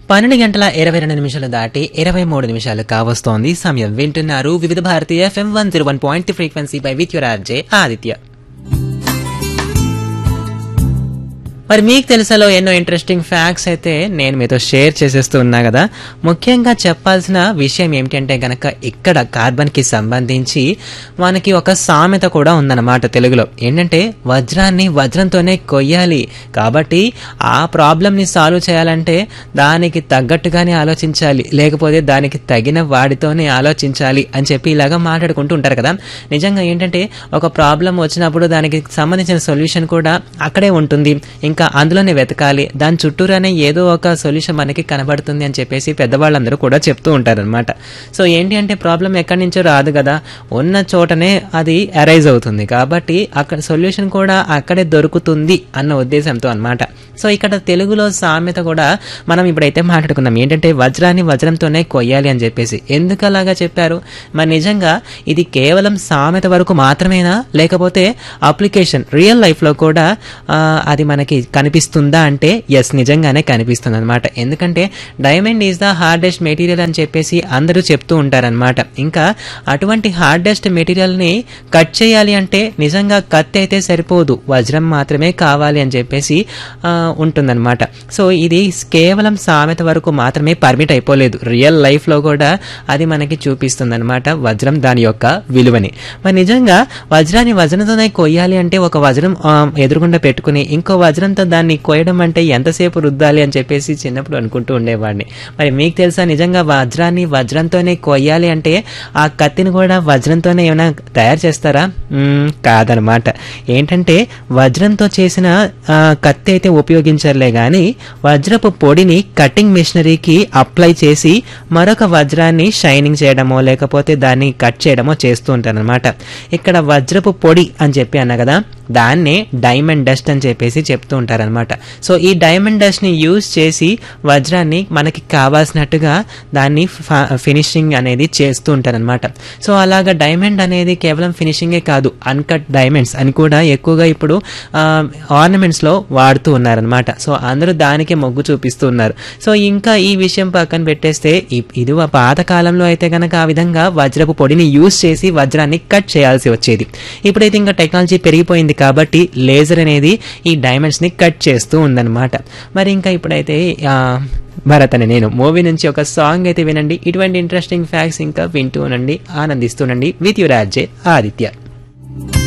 పన్నెండు గంటల ఇరవై రెండు నిమిషాలు దాటి ఇరవై మూడు నిమిషాలు కావస్తోంది సమయం వింటున్నారు వివిధ భారతీయ FM one zero one point frequency by with your RJ Aditya మరి మీకు తెలుసలో ఎన్నో ఇంట్రెస్టింగ్ ఫ్యాక్ట్స్ అయితే నేను మీతో షేర్ చేసేస్తూ ఉన్నా కదా ముఖ్యంగా చెప్పాల్సిన విషయం ఏమిటంటే గనక ఇక్కడ కార్బన్ కి సంబంధించి మనకి ఒక సామెత కూడా ఉందన్నమాట తెలుగులో ఏంటంటే వజ్రాన్ని వజ్రంతోనే కొయ్యాలి కాబట్టి ఆ ప్రాబ్లమ్ని సాల్వ్ చేయాలంటే దానికి తగ్గట్టుగానే ఆలోచించాలి లేకపోతే దానికి తగిన వాడితోనే ఆలోచించాలి అని చెప్పి ఇలాగా మాట్లాడుకుంటూ ఉంటారు కదా నిజంగా ఏంటంటే ఒక ప్రాబ్లం వచ్చినప్పుడు దానికి సంబంధించిన సొల్యూషన్ కూడా అక్కడే ఉంటుంది ఇంకా అందులోనే వెతకాలి దాని చుట్టూరానే ఏదో ఒక సొల్యూషన్ మనకి కనబడుతుంది అని చెప్పేసి పెద్దవాళ్ళందరూ కూడా చెప్తూ ఉంటారనమాట సో ఏంటి అంటే ప్రాబ్లం ఎక్కడి నుంచో రాదు కదా ఉన్న చోటనే అది అరైజ్ అవుతుంది కాబట్టి అక్కడ సొల్యూషన్ కూడా అక్కడే దొరుకుతుంది అన్న ఉద్దేశంతో అన్నమాట సో ఇక్కడ తెలుగులో సామెత కూడా మనం ఇప్పుడైతే మాట్లాడుకున్నాం ఏంటంటే వజ్రాన్ని వజ్రంతోనే కొయ్యాలి అని చెప్పేసి ఎందుకు అలాగా చెప్పారు మరి నిజంగా ఇది కేవలం సామెత వరకు మాత్రమేనా లేకపోతే అప్లికేషన్ రియల్ లైఫ్లో కూడా ఆ, అది మనకి కనిపిస్తుందా అంటే ఎస్ నిజంగానే కనిపిస్తుంది అనమాట ఎందుకంటే diamond is the hardest material అని చెప్పేసి అందరూ చెప్తూ ఉంటారనమాట ఇంకా అటువంటి హార్డెస్ట్ మెటీరియల్ని కట్ చేయాలి అంటే నిజంగా కత్తి అయితే సరిపోదు వజ్రం మాత్రమే కావాలి అని చెప్పేసి ఆ, ఉంటుందన్నమాట సో ఇది కేవలం సామెత వరకు మాత్రమే పర్మిట్ అయిపోలేదు రియల్ లైఫ్లో కూడా అది మనకి చూపిస్తుంది అనమాట వజ్రం దాని యొక్క విలువని మరి నిజంగా వజ్రాన్ని వజ్రంతోనే కొయ్యాలి అంటే ఒక వజ్రం ఆ, ఎదురుగుండా పెట్టుకుని ఇంకో వజ్రంతో దాన్ని కొయ్యడం అంటే ఎంతసేపు రుద్దాలి అని చెప్పేసి చిన్నప్పుడు అనుకుంటూ ఉండేవాడిని మరి మీకు తెలుసా నిజంగా వజ్రాన్ని వజ్రంతోనే కొయ్యాలి అంటే ఆ కత్తిని కూడా వజ్రంతోనే ఏమైనా తయారు చేస్తారా మ్మ్, కాదనమాట ఏంటంటే వజ్రంతో చేసిన ఆ, కత్తి అయితే ఉపయోగించర్లే కానీ వజ్రపు పొడిని కటింగ్ మిషనరీకి అప్లై చేసి మరొక వజ్రాన్ని షైనింగ్ చేయడమో లేకపోతే దాన్ని కట్ చేయడమో చేస్తూ ఉంటారనమాట ఇక్కడ వజ్రపు పొడి అని చెప్పి అన్నా కదా దాన్నే డైమండ్ డస్ట్ అని చెప్పేసి చెప్తూ ఉంటారనమాట సో ఈ డైమండ్ డస్ట్ ని యూజ్ చేసి వజ్రాన్ని మనకి కావాల్సినట్టుగా దాన్ని ఫినిషింగ్ అనేది చేస్తూ ఉంటారనమాట సో అలాగా డైమండ్ అనేది కేవలం ఫినిషింగే కాదు అన్కట్ డైమండ్స్ అని కూడా ఎక్కువగా ఇప్పుడు ఆర్నమెంట్స్ లో వాడుతూ ఉన్నారనమాట సో అందరూ దానికే మొగ్గు చూపిస్తూ ఉన్నారు సో ఇంకా ఈ విషయం పక్కన పెట్టేస్తే ఇ- ఇది ఆ పాత కాలంలో అయితే కనుక ఆ విధంగా వజ్రపు పొడిని యూజ్ చేసి వజ్రాన్ని కట్ చేయాల్సి వచ్చేది ఇప్పుడైతే ఇంకా టెక్నాలజీ పెరిగిపోయింది కాబట్టి లేజర్ అనేది ఈ డైమండ్స్ ని కట్ చేస్తూ ఉందన్నమాట మరి ఇంకా ఇప్పుడైతే ఆ, భరత్ అని నేను మూవీ నుంచి ఒక సాంగ్ అయితే వినండి ఇటువంటి ఇంట్రెస్టింగ్ ఫ్యాక్ట్స్ ఇంకా వింటూ ఉండండి ఆనందిస్తూ ఉండండి విత్ యువర్ ఆర్జే ఆదిత్య